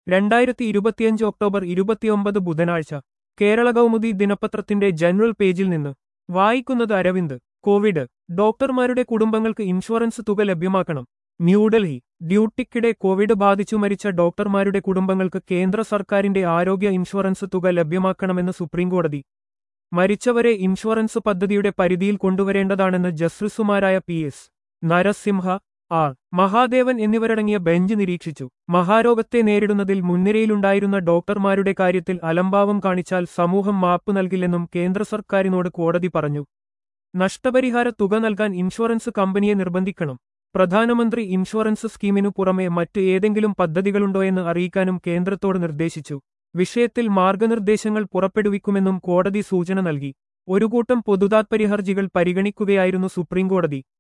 രണ്ടായിരത്തി ഇരുപത്തിയഞ്ച് ഒക്ടോബർ ഇരുപത്തിയൊമ്പത് ബുധനാഴ്ച കേരള കൗമുദി ദിനപത്രത്തിന്റെ ജനറൽ പേജിൽ നിന്ന് വായിക്കുന്നത് അരവിന്ദ് കോവിഡ് ഡോക്ടർമാരുടെ കുടുംബങ്ങൾക്ക് ഇൻഷുറൻസ് തുക ലഭ്യമാക്കണം ന്യൂഡൽഹി ഡ്യൂട്ടിക്കിടെ കോവിഡ് ബാധിച്ചു മരിച്ച ഡോക്ടർമാരുടെ കുടുംബങ്ങൾക്ക് കേന്ദ്ര സർക്കാരിന്റെ ആരോഗ്യ ഇൻഷുറൻസ് തുക ലഭ്യമാക്കണമെന്ന് സുപ്രീംകോടതി മരിച്ചവരെ ഇൻഷുറൻസ് പദ്ധതിയുടെ പരിധിയിൽ കൊണ്ടുവരേണ്ടതാണെന്ന് ജസ്റ്റിസുമാരായ P S Narasimha R Mahadevan എന്നിവരടങ്ങിയ ബെഞ്ച് നിരീക്ഷിച്ചു മഹാരോഗത്തെ നേരിടുന്നതിൽ മുൻനിരയിലുണ്ടായിരുന്ന ഡോക്ടർമാരുടെ കാര്യത്തിൽ അലംഭാവം കാണിച്ചാൽ സമൂഹം മാപ്പ് നൽകില്ലെന്നും കേന്ദ്ര സർക്കാരിനോട് കോടതി പറഞ്ഞു നഷ്ടപരിഹാര തുക നൽകാൻ ഇൻഷുറൻസ് കമ്പനിയെ നിർബന്ധിക്കണം പ്രധാനമന്ത്രി ഇൻഷുറൻസ് സ്കീമിനു പുറമെ മറ്റ് ഏതെങ്കിലും പദ്ധതികളുണ്ടോയെന്ന് അറിയിക്കാനും കേന്ദ്രത്തോട് നിർദ്ദേശിച്ചു വിഷയത്തിൽ മാർഗനിർദ്ദേശങ്ങൾ പുറപ്പെടുവിക്കുമെന്നും കോടതി സൂചന നൽകി ഒരു കൂട്ടം പൊതുതാത്പര്യ ഹർജികൾ പരിഗണിക്കുകയായിരുന്നു സുപ്രീംകോടതി